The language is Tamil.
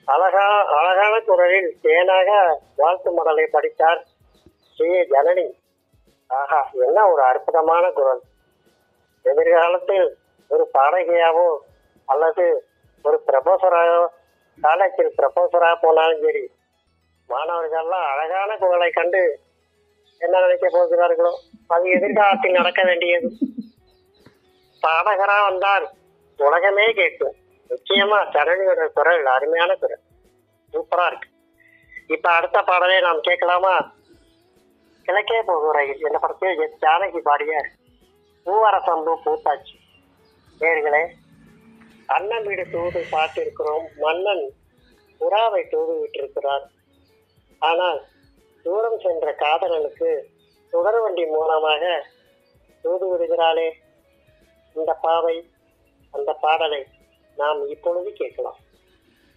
அழகா அழகான குரலில் தேனாக வாழ்த்து மடலை படித்தார் ஸ்ரீ ஜனனி ஆஹா என்ன ஒரு அற்புதமான குரல் எதிர்காலத்தில் ஒரு பாடகியாவோ அல்லது ஒரு ப்ரொபோசராகவோ காலேஜில் ப்ரொபோசராக போனாலும் சரி மாணவர்கள்லாம் அழகான குரலை கண்டு என்ன நினைக்க போகிறார்களோ அது எதிர்காலத்தில் நடக்க வேண்டியது பாடகரா வந்தால் உலகமே கேட்கும் நிச்சயமா சரணியோட குரல் அருமையான குரல் சூப்பரா இருக்கு இப்ப அடுத்த பாடலை நாம் கேட்கலாமா கிழக்கே போகும் ரயில் என்ற படத்தில் எஸ் ஜானகி பாடிய பூவரசம்பு பூத்தாச்சு நேர்களே அண்ணன் வீடு தூது பார்த்திருக்கிறோம் மன்னன் புறாவை தூது விட்டிருக்கிறார் ஆனால் தூரம் சென்ற காதலனுக்கு தொடர்வண்டி மூலமாக தூது விடுகிறாளே இந்த பாவை அந்த பாடலை நாம் இப்பொழுது கேட்கலாம்